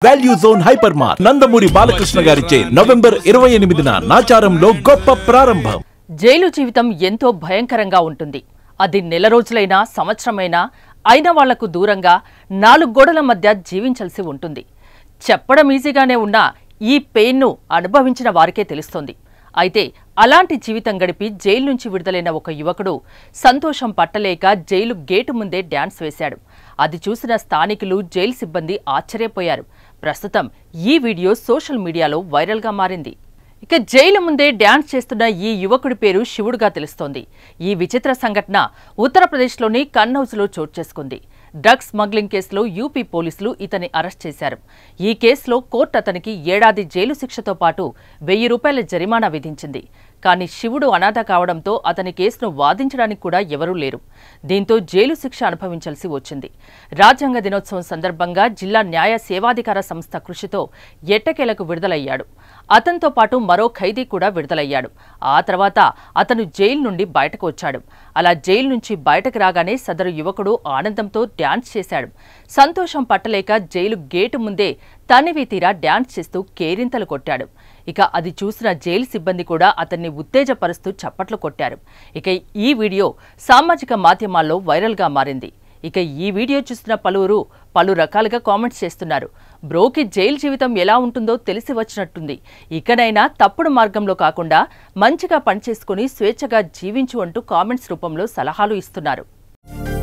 value zone hyper మార్ నందమూరి బాలకృష్ణ గారిచే November ఇరవై ఎనిమిదిన నాచారంలో గొప్ప ప్రారంభం జైలు జీవితం ఎంతో భయంకరంగా ఉంటుంది అది నెల రోజులైనా సంవత్సరమైనా అయిన వాళ్లకు దూరంగా నాలుగు గోడల మధ్య జీవించాల్సి ఉంటుంది చెప్పడం ఈజీగానే ఉన్నా ఈ పెయిన్ను అనుభవించిన వారికే తెలుస్తుంది అయితే అలాంటి జీవితం గడిపి జైలు నుంచి విడుదలైన ఒక యువకుడు సంతోషం పట్టలేక జైలు గేటు ముందే డ్యాన్స్ వేశాడు అది చూసిన స్థానికులు జైలు సిబ్బంది ఆశ్చర్యపోయారు ప్రస్తుతం ఈ వీడియో సోషల్ మీడియాలో వైరల్గా మారింది ఇక జైలు ముందే డ్యాన్స్ చేస్తున్న ఈ యువకుడి పేరు శివుడుగా తెలుస్తోంది ఈ విచిత్ర సంఘటన ఉత్తరప్రదేశ్లోని కన్నౌజ్లో చోటు చేసుకుంది డ్రగ్స్ స్మగ్లింగ్ కేసులో యూపీ పోలీసులు ఇతన్ని అరెస్ట్ చేశారు ఈ కేసులో కోర్టు అతనికి ఏడాది జైలు శిక్షతో పాటు వెయ్యి రూపాయల జరిమానా విధించింది కానీ శివుడు అనాథ కావడంతో అతని కేసును వాదించడానికి కూడా ఎవరూ లేరు దీంతో జైలు శిక్ష అనుభవించాల్సి వచ్చింది రాజ్యాంగ దినోత్సవం సందర్భంగా జిల్లా న్యాయ సేవాధికార సంస్థ కృషితో ఎట్టకేలకు విడుదలయ్యాడు అతనితో పాటు మరో ఖైదీ కూడా విడుదలయ్యాడు ఆ తర్వాత అతను జైలు నుండి బయటకు వచ్చాడు అలా జైలు నుంచి బయటకు రాగానే సదరు యువకుడు ఆనందంతో డ్యాన్స్ చేశాడు సంతోషం పట్టలేక జైలు గేటు ముందే తనివి తీరా డ్యాన్స్ చేస్తూ కేరింతలు కొట్టాడు ఇక అది చూసిన జైలు సిబ్బంది కూడా అతన్ని ఉత్తేజపరుస్తూ చప్పట్లు కొట్టారు ఇక ఈ వీడియో సామాజిక మాధ్యమాల్లో వైరల్గా మారింది ఇక ఈ వీడియో చూసిన పలువురు పలు రకాలుగా కామెంట్స్ చేస్తున్నారు బ్రోకి జైలు జీవితం ఎలా ఉంటుందో తెలిసి వచ్చినట్టుంది ఇకనైనా తప్పుడు మార్గంలో కాకుండా మంచిగా పనిచేసుకుని స్వేచ్ఛగా జీవించు అంటూ కామెంట్స్ రూపంలో సలహాలు ఇస్తున్నారు